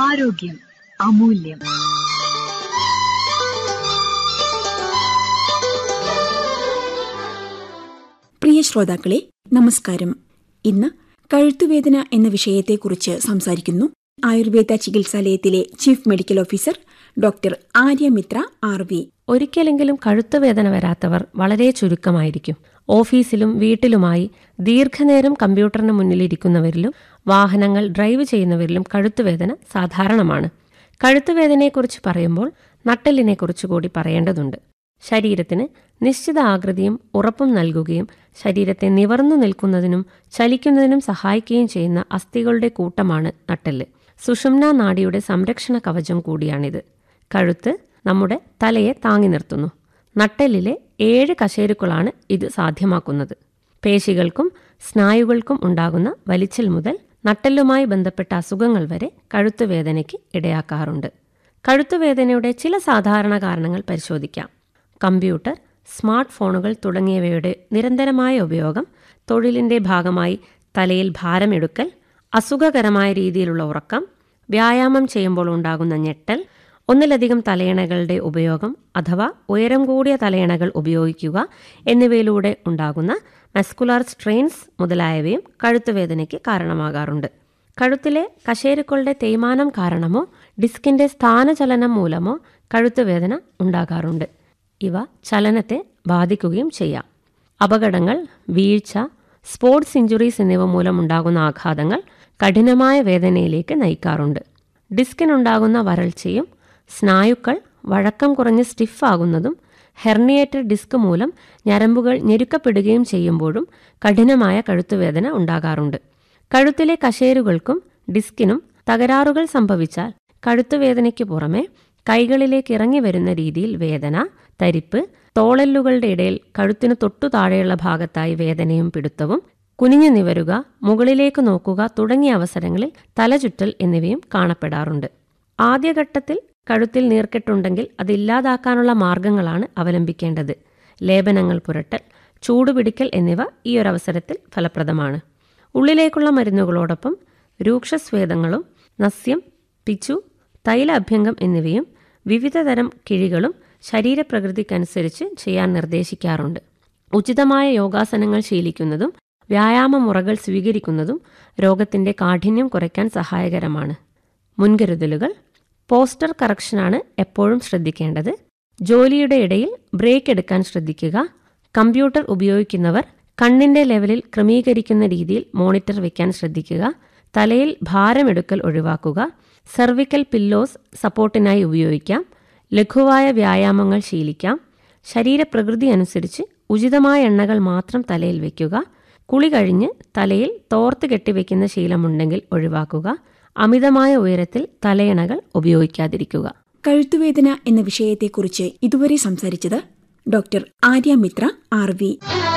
ആരോഗ്യം അമൂല്യം പ്രിയ ശ്രോതാക്കളെ നമസ്കാരം ഇന്ന് കഴുത്തുവേദന എന്ന വിഷയത്തെക്കുറിച്ച് സംസാരിക്കുന്നു ആയുർവേദ ചികിത്സാലയത്തിലെ chief medical officer doctor Aryamithra R V ഒരിക്കലെങ്കിലും കഴുത്തുവേദന വരാത്തവർ വളരെ ചുരുക്കമായിരിക്കും ഓഫീസിലും വീട്ടിലുമായി ദീർഘനേരം കമ്പ്യൂട്ടറിന് മുന്നിലിരിക്കുന്നവരിലും വാഹനങ്ങൾ ഡ്രൈവ് ചെയ്യുന്നവരിലും കഴുത്തുവേദന സാധാരണമാണ് കഴുത്തുവേദനയെക്കുറിച്ച് പറയുമ്പോൾ നട്ടെല്ലിനെക്കുറിച്ച് കൂടി പറയേണ്ടതുണ്ട് ശരീരത്തിന് നിശ്ചിത ആകൃതിയും ഉറപ്പും നൽകുകയും ശരീരത്തെ നിവർന്നു നിൽക്കുന്നതിനും ചലിക്കുന്നതിനും സഹായിക്കുകയും ചെയ്യുന്ന അസ്ഥികളുടെ കൂട്ടമാണ് നട്ടെല്ല് സുഷുമ്ന നാഡിയുടെ സംരക്ഷണ കവചം കൂടിയാണിത് കഴുത്ത് നമ്മുടെ തലയെ താങ്ങി നിർത്തുന്നു നട്ടെല്ലിലെ ഏഴ് കശേരുക്കളാണ് ഇത് സാധ്യമാക്കുന്നത് പേശികൾക്കും സ്നായുകൾക്കും ഉണ്ടാകുന്ന വലിച്ചിൽ മുതൽ നട്ടെല്ലുമായി ബന്ധപ്പെട്ട അസുഖങ്ങൾ വരെ കഴുത്തുവേദനയ്ക്ക് ഇടയാക്കാറുണ്ട് കഴുത്തുവേദനയുടെ ചില സാധാരണ കാരണങ്ങൾ പരിശോധിക്കാം കമ്പ്യൂട്ടർ സ്മാർട്ട് ഫോണുകൾ തുടങ്ങിയവയുടെ നിരന്തരമായ ഉപയോഗം തൊഴിലിന്റെ ഭാഗമായി തലയിൽ ഭാരമെടുക്കൽ അസുഖകരമായ രീതിയിലുള്ള ഉറക്കം വ്യായാമം ചെയ്യുമ്പോൾ ഉണ്ടാകുന്ന ഞെട്ടൽ ഒന്നിലധികം തലയണകളുടെ ഉപയോഗം അഥവാ ഉയരം കൂടിയ തലയണകൾ ഉപയോഗിക്കുക എന്നിവയിലൂടെ ഉണ്ടാകുന്ന മസ്കുലാർ സ്ട്രെയിൻസ് മുതലായവയും കഴുത്തുവേദനയ്ക്ക് കാരണമാകാറുണ്ട് കഴുത്തിലെ കശേരുക്കളുടെ തേയ്മാനം കാരണമോ ഡിസ്കിന്റെ സ്ഥാനചലനം മൂലമോ കഴുത്തുവേദന ഉണ്ടാകാറുണ്ട് ഇവ ചലനത്തെ ബാധിക്കുകയും ചെയ്യാം അപകടങ്ങൾ വീഴ്ച സ്പോർട്സ് ഇഞ്ചുറീസ് എന്നിവ മൂലമുണ്ടാകുന്ന ആഘാതങ്ങൾ കഠിനമായ വേദനയിലേക്ക് നയിക്കാറുണ്ട് ഡിസ്കിനുണ്ടാകുന്ന വരൾച്ചയും സ്നായുക്കൾ വഴക്കം കുറഞ്ഞ് സ്റ്റിഫാകുന്നതും ഹെർണിയേറ്റഡ് ഡിസ്ക് മൂലം ഞരമ്പുകൾ ഞെരുക്കപ്പെടുകയും ചെയ്യുമ്പോഴും കഠിനമായ കഴുത്തുവേദന ഉണ്ടാകാറുണ്ട് കഴുത്തിലെ കശേരുകൾക്കും ഡിസ്കിനും തകരാറുകൾ സംഭവിച്ചാൽ കഴുത്തുവേദനയ്ക്ക് പുറമെ കൈകളിലേക്ക് ഇറങ്ങി വരുന്ന രീതിയിൽ വേദന തരിപ്പ് തോളെല്ലുകളുടെ ഇടയിൽ കഴുത്തിനു തൊട്ടു താഴെയുള്ള ഭാഗത്തായി വേദനയും പിടുത്തവും കുനിഞ്ഞു നിവരുക മുകളിലേക്ക് നോക്കുക തുടങ്ങിയ അവസരങ്ങളിൽ തലചുറ്റൽ എന്നിവയും കാണപ്പെടാറുണ്ട് ആദ്യഘട്ടത്തിൽ കഴുത്തിൽ നീർക്കെട്ടുണ്ടെങ്കിൽ അത് ഇല്ലാതാക്കാനുള്ള മാർഗങ്ങളാണ് അവലംബിക്കേണ്ടത് ലേപനങ്ങൾ പുരട്ടൽ ചൂടുപിടിക്കൽ എന്നിവ ഈ ഒരു അവസരത്തിൽ ഫലപ്രദമാണ് ഉള്ളിലേക്കുള്ള മരുന്നുകളോടൊപ്പം രൂക്ഷസ്വേദങ്ങളും നസ്യം പിച്ചു തൈല അഭ്യംഗം എന്നിവയും വിവിധതരം കിഴികളും ശരീരപ്രകൃതിക്കനുസരിച്ച് ചെയ്യാൻ നിർദ്ദേശിക്കാറുണ്ട് ഉചിതമായ യോഗാസനങ്ങൾ ശീലിക്കുന്നതും വ്യായാമ മുറകൾ സ്വീകരിക്കുന്നതും രോഗത്തിന്റെ കാഠിന്യം കുറയ്ക്കാൻ സഹായകരമാണ് മുൻകരുതലുകൾ പോസ്റ്റർ കറക്ഷനാണ് എപ്പോഴും ശ്രദ്ധിക്കേണ്ടത് ജോലിയുടെ ഇടയിൽ ബ്രേക്ക് എടുക്കാൻ ശ്രദ്ധിക്കുക കമ്പ്യൂട്ടർ ഉപയോഗിക്കുന്നവർ കണ്ണിന്റെ ലെവലിൽ ക്രമീകരിക്കുന്ന രീതിയിൽ മോണിറ്റർ വയ്ക്കാൻ ശ്രദ്ധിക്കുക തലയിൽ ഭാരമെടുക്കൽ ഒഴിവാക്കുക സെർവിക്കൽ പില്ലോസ് സപ്പോർട്ടിനായി ഉപയോഗിക്കാം ലഘുവായ വ്യായാമങ്ങൾ ശീലിക്കാം ശരീരപ്രകൃതി അനുസരിച്ച് ഉചിതമായ എണ്ണകൾ മാത്രം തലയിൽ വയ്ക്കുക കുളി കഴിഞ്ഞ് തലയിൽ തോർത്ത് കെട്ടിവെക്കുന്ന ശീലമുണ്ടെങ്കിൽ ഒഴിവാക്കുക അമിതമായ ഉയരത്തിൽ തലയണകൾ ഉപയോഗിക്കാതിരിക്കുക കഴുത്തുവേദന എന്ന വിഷയത്തെക്കുറിച്ച് ഇതുവരെ സംസാരിച്ചത് doctor Arya Mithra R V